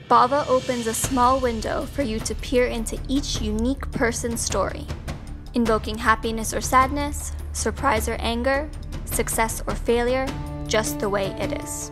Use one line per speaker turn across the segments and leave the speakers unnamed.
Bava opens a small window for you to peer into each unique person's story, invoking happiness or sadness, surprise or anger, success or failure, just the way it is.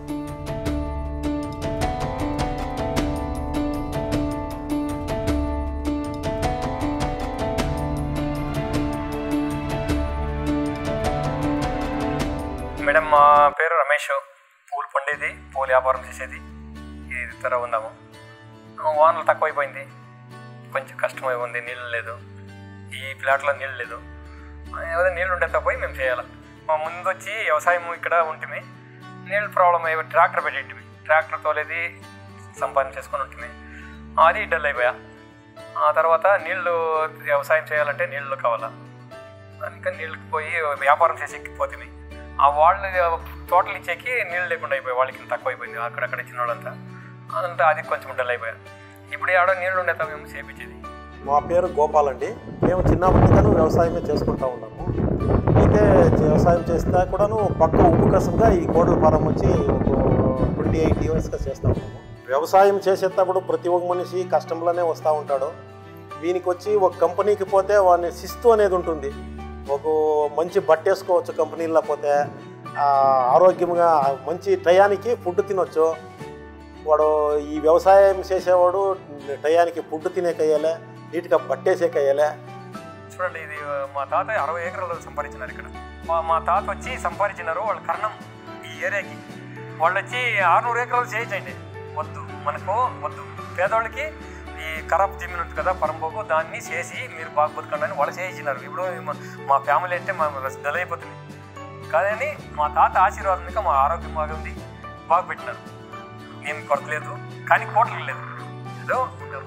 Madam మా పేరు రమేష్ పూలు పండేది పూలు వ్యాపారం చేసేది ఈ ఇతర ఉందాము వానలు తక్కువైపోయింది కొంచెం కష్టమై ఉంది నీళ్ళు లేదు ఈ ప్లాట్లో నీళ్ళు లేదు ఏదో నీళ్ళు ఉండే తప్ప మేము చేయాలి మా ముందు వచ్చి వ్యవసాయం ఇక్కడ ఉంటుంది నీళ్ళు ప్రాబ్లం అయ్యి ట్రాక్టర్ పెట్టేటివి ట్రాక్టర్ తోలేది సంపాదన చేసుకొని ఉంటుంది అది డల్ అయిపోయా ఆ తర్వాత నీళ్ళు వ్యవసాయం చేయాలంటే నీళ్ళు కావాలా అందుకని నీళ్ళకి పోయి వ్యాపారం చేసి పోతుంది ఆ వాళ్ళు తోటలు ఇచ్చేకి నీళ్ళు లేకుండా అయిపోయి వాళ్ళకి తక్కువ అయిపోయింది అక్కడక్కడ ఇచ్చిన వాళ్ళంతా అదంతా అది కొంచెం డల్ అయిపోయా ఇప్పుడు ఆడ నీళ్ళు ఉండే మేము చేపించేది
మా పేరు గోపాల్ అండి మేము చిన్నప్పటికను వ్యవసాయమే చేసుకుంటా ఉన్నాము అయితే వ్యవసాయం చేస్తే కూడాను పక్క ఉప్పు కసంగా ఈ కోడల ఫారం వచ్చి ఒక ట్వంటీ ఎయిట్ ఇయర్స్గా చేస్తూ ఉన్నాము వ్యవసాయం చేసేటప్పుడు ప్రతి ఒక్క మనిషి కష్టంలోనే వస్తూ ఉంటాడు వీనికి వచ్చి ఒక కంపెనీకి పోతే వాడిని శిస్తు అనేది ఉంటుంది ఒక మంచి బట్ట వేసుకోవచ్చు కంపెనీల్లో పోతే ఆ, ఆరోగ్యంగా మంచి టయానికి ఫుడ్ తినొచ్చు వాడు ఈ వ్యవసాయం చేసేవాడు టయానికి ఫుడ్ తినేకయ్యాలే నీట్గా పట్టేసేకయ్యాలే
చూడండి ఇది మా తాత అరవై ఎకరాలు సంపాదించినారు ఇక్కడ మా మా తాత వచ్చి సంపాదించినారు వాళ్ళ కర్ణం ఈ ఏరియాకి వాళ్ళు వచ్చి ఆరునూరు ఎకరాలు చేయించండి వద్దు మనకు వద్దు పేదవాళ్ళకి ఈ ఖరాబ్ జమీన్ ఉంది కదా పరంపోకు దాన్ని చేసి మీరు బాగా బతకండి అని వాళ్ళు చేయించినారు ఇప్పుడు మా- మా ఫ్యామిలీ అంటే మా దలైపోతుంది కానీ మా తాత ఆశీర్వాదం ఇంకా మా ఆరోగ్యం బాగా ఉంది బాగా పెట్టినారు ఏం కొరత లేదు కానీ కోటలు లేదు ఏదో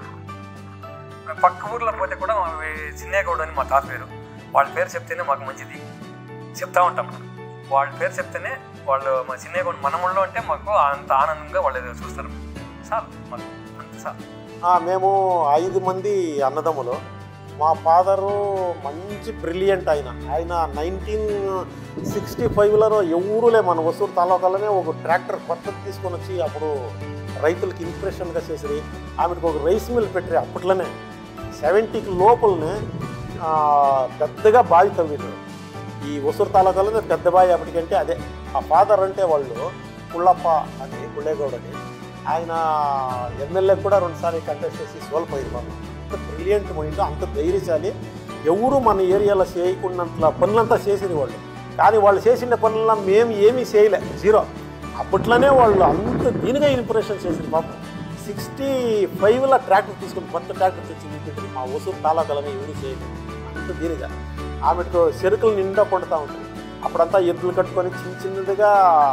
పక్క ఊర్లో పోతే కూడా మా వే- చిన్నేగౌడ్ అని మా తాత పేరు వాళ్ళ పేరు చెప్తేనే మాకు మంచిది చెప్తా ఉంటాం వాళ్ళ పేరు చెప్తేనే వాళ్ళు మా చిన్నేగౌడ్ మనముళ్ళు అంటే మాకు అంత ఆనందంగా వాళ్ళు ఏదో చూస్తారు సార్ మాకు అంత సార్
ఆ, మేము ఐదు మంది అన్నదమ్ములు మా ఫాదరు మంచి బ్రిలియంట్ ఆయన ఆయన నైన్టీన్ సిక్స్టీ ఫైవ్లలో ఎవరులే మన వసూరు తాలూకాలోనే ఒక ట్రాక్టర్ కొత్తది తీసుకొని వచ్చి అప్పుడు రైతులకి ఇంప్రెషన్గా చేసి ఆమెకు ఒక రైస్ మిల్ పెట్టారు అప్పట్లోనే సెవెంటీకి లోపలనే ఆ, పెద్దగా బావి తవ్వినారు ఈ వసూరు తాలూకాలోనే పెద్ద బావి అప్పటికంటే అదే ఆ ఫాదర్ అంటే వాళ్ళు పుల్లప్ప అని పుల్లేగౌడ్ అని ఆయన ఎమ్మెల్యే కూడా రెండుసార్లు కంటెస్ట్ చేసి సోల్పోయింది మనం అంత బ్రిలియంట్ మైండ్ అంత ధైర్యశాలి ఎవరు మన ఏరియాలో చేయకున్నంత పనులంతా చేసేది వాళ్ళు కానీ వాళ్ళు చేసిన పనుల్లో మేము ఏమీ చేయలే జీరో అప్పట్లోనే వాళ్ళు అంత దీనిగా ఇంప్రెషన్ చేసింది పాపం సిక్స్టీ ఫైవ్లో ట్రాక్టర్ తీసుకుని కొత్త ట్రాక్టర్ తెచ్చి నింపింది మా వసూరు తాలూకాలని ఎవరు చేయలేదు అంత దీనిగా ఆమెకు చెరుకులు నిండా పండుతూ ఉంటుంది అప్పుడంతా ఎద్దులు కట్టుకొని చిన్న చిన్నదిగా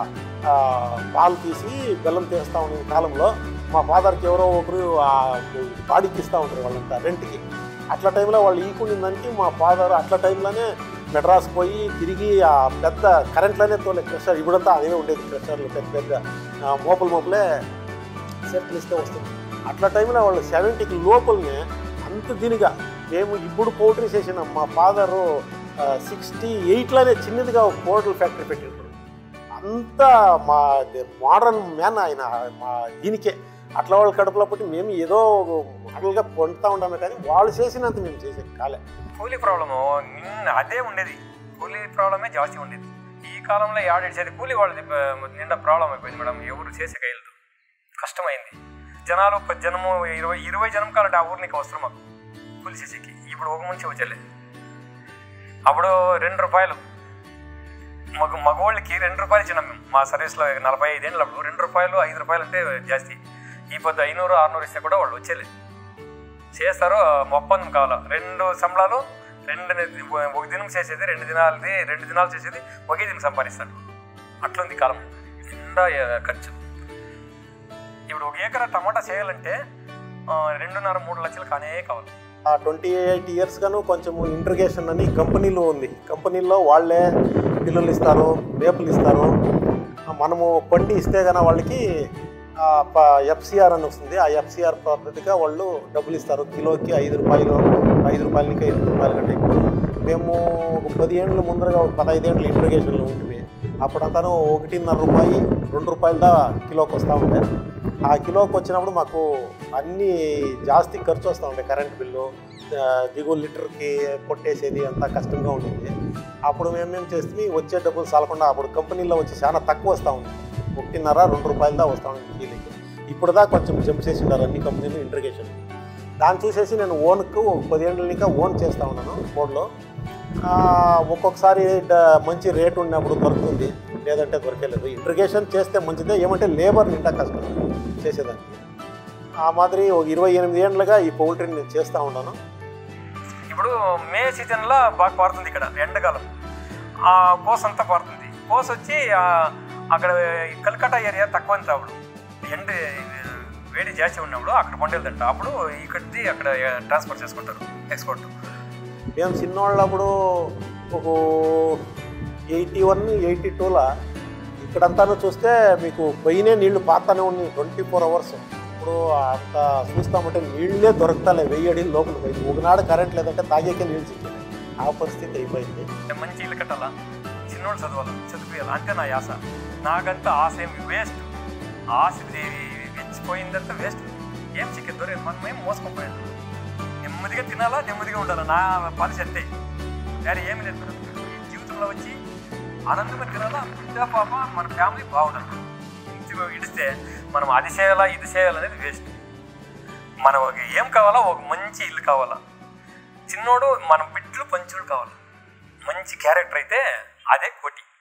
ఆ, పాలు తీసి బెల్లం తీస్తూ ఉండే కాలంలో మా ఫాదర్కి ఎవరో ఒకరు ఆ బాడీకి ఇస్తూ ఉంటారు వాళ్ళంతా రెంట్కి అట్లా టైంలో వాళ్ళు ఈకుండిందానికి మా ఫాదర్ అట్లా టైంలోనే మెడ్రాస్ పోయి తిరిగి ఆ పెద్ద కరెంట్లోనే తోలే క్రెషర్ ఇప్పుడంతా అదే ఉండేది క్రెషర్లు పెద్ద పెద్ద ఆ, మోపులు మోపులే సెట్లు ఇస్తే వస్తుంది అట్లా టైంలో వాళ్ళు సెవెంటీకి లోపలనే అంత దీనిగా మేము ఇప్పుడు పౌల్ట్రీ చేసిన మా ఫాదరు సిక్స్టీ ఎయిట్లోనే చిన్నదిగా ఒక పౌల్ట్రీ ఫ్యాక్టరీ పెట్టింటారు అంత మా మోడర్న్ మ్యాన్ ఆయన మా దీనికే అట్లా వాళ్ళ కడుపులో పుట్టి మేము ఏదో మోడల్గా పొందుతూ ఉంటామే కానీ వాళ్ళు చేసినంత మేము చేసేది కాలే
కూలీ ప్రాబ్లము నిన్న అదే ఉండేది కూలీ ప్రాబ్లమే జాస్తి ఉండేది ఈ కాలంలో ఆడేసేది కూలీ వాళ్ళది బ- నిండా ప్రాబ్లం అయిపోయింది మేడం ఎవరు చేసే కయ్యలేదు కష్టమైంది జనాలు ప- జనము ఇరవై ఇరవై జనం కాలంటే ఆ ఊరికి వస్తారు మాకు కూలి చేసేకి ఇప్పుడు ఒక మనిషి వచ్చలే అప్పుడు రెండు రూపాయలు మగ మగవాళ్ళకి రెండు రూపాయలు ఇచ్చినాం మేము మా సర్వీస్లో నలభై ఐదేళ్ళు అప్పుడు రెండు రూపాయలు ఐదు రూపాయలు అంటే జాస్తి ఈ పొద్దు ఐనూరు ఆరునూరు ఇస్తే కూడా వాళ్ళు వచ్చేలే చేస్తారు ఒప్పందం కావాలా రెండు సంబళాలు రెండు ని- ఒక దినం చేసేది రెండు దినాలది రెండు దినాలు చేసేది ఒకే దినం సంపాదిస్తాడు అట్లుంది కాలం నిండా ఏ- ఖర్చు ఇప్పుడు ఒక ఎకరా టమాటా చేయాలంటే ఆ, రెండున్నర మూడు లక్షలు కానే కావాలి
ఆ ట్వంటీ ఎయిట్ ఇయర్స్ గాను కొంచెం ఇంట్రిగేషన్ అని కంపెనీలో ఉంది కంపెనీలో వాళ్ళే బిల్లులు ఇస్తారు మేపులు ఇస్తారు ఆ, మనము పండి ఇస్తే గన వాళ్ళకి ఎఫ్సిఆర్ అని వస్తుంది ఆ ఎఫ్సిఆర్ పద్ధతిగా వాళ్ళు డబ్బులు ఇస్తారు కిలోకి ఐదు రూపాయలు ఐదు రూపాయలకి ఐదు రూపాయలు కంటే ఎక్కువ. మేము ఒక పది ఏండ్ల ముందరగా ఒక పదహైదేండ్ల ఇంట్రిగేషన్లో ఉంటుంది అప్పుడంతాను ఒకటిన్నర రూపాయి రెండు రూపాయల దా కిలోకి వస్తూ ఉండే ఆ కిలోకి వచ్చినప్పుడు మాకు అన్నీ జాస్తి ఖర్చు వస్తూ ఉంటాయి కరెంట్ బిల్లు ఆ, దిగువ లీటర్కి కొట్టేసేది అంతా కష్టంగా ఉండింది అప్పుడు మేమేం చేస్తే వచ్చే డబ్బులు చాలకుండా అప్పుడు కంపెనీలో వచ్చి చాలా తక్కువ వస్తూ ఉంది ఒకటిన్నర రెండు రూపాయలు దా వస్తూ ఉంది కీలకి ఇప్పుడు దా కొంచెం జంప్ చేసిండారు అన్ని కంపెనీలు ఇంట్రిగేషన్ దాన్ని చూసేసి నేను ఓన్కు ఒక పదిహేనుల ఇంకా ఓన్ చేస్తూ ఉన్నాను ఫోన్లో ఒక్కొక్కసారి డ- మంచి రేట్ ఉన్నప్పుడు దొరుకుతుంది లేదంటే దొరకలేదు ఇంట్రిగేషన్ చేస్తే మంచిదే ఏమంటే లేబర్ నిండా కష్టం చేసేదానికి ఆ మాదిరి ఒక ఇరవై ఎనిమిది ఏళ్ళుగా ఈ పౌల్ట్రీని నేను చేస్తూ ఉన్నాను
ఇప్పుడు మే సీజన్లో బాగా పారుతుంది ఇక్కడ ఎండాకాలం ఆ కోస అంతా పారుతుంది కోస వచ్చి ఆ, అక్కడ ఈ కల్కట్టా ఏరియా తక్కువ అంత అప్పుడు ఎండ వేడి జాస్తి ఉన్నప్పుడు అక్కడ పండుగలంట అప్పుడు ఇక్కడిది అక్కడ ట్రాన్స్పోర్ట్ చేసుకుంటారు ఎక్స్పోర్ట్
మేము చిన్నవాళ్ళప్పుడు ఒక ఎయిటీ వన్ ఎయిటీ టూలా ఇక్కడంతాను చూస్తే మీకు పైనే నీళ్లు పాతానే ఉన్నాయి ట్వంటీ ఫోర్ అవర్స్ ఇప్పుడు అంత చూస్తామంటే నీళ్ళే దొరకతాలే వెయ్యి అడిగి లోపల పోయింది ఒకనాడు కరెంట్ లేదంటే తాగేకే నీళ్ళు చిక్కింది ఆ పరిస్థితి అయిపోయింది
మంచి ఇల్లు కట్టాలా చిన్నోడు చదవాలి చదివేయాలి అంతే నా ఆశ నాకంతా ఆశ ఏమి వేస్ట్ ఆశ వెచ్చిపోయిందంతా వేస్ట్ ఏం చికెన్ దొరికి మనం ఏం మోసుకుపోయాను నెమ్మదిగా తినాలా నెమ్మదిగా ఉండాలా నా పాలసీ అంతే వేరే ఏమి లేదు మేడం. ఈ జీవితంలో వచ్చి ఆనందంగా తినాలా బిడ్డ పాప మన ఫ్యామిలీ బాగుండాలి ఇంటికి ఇడిస్తే మనం అది చేయాలా ఇది చేయాలనేది వేస్ట్ మనం ఒక ఏం కావాలా ఒక మంచి ఇల్లు కావాలా చిన్నోడు మన బిడ్డలు పంచుడు కావాలి మంచి క్యారెక్టర్ అయితే అదే కోటి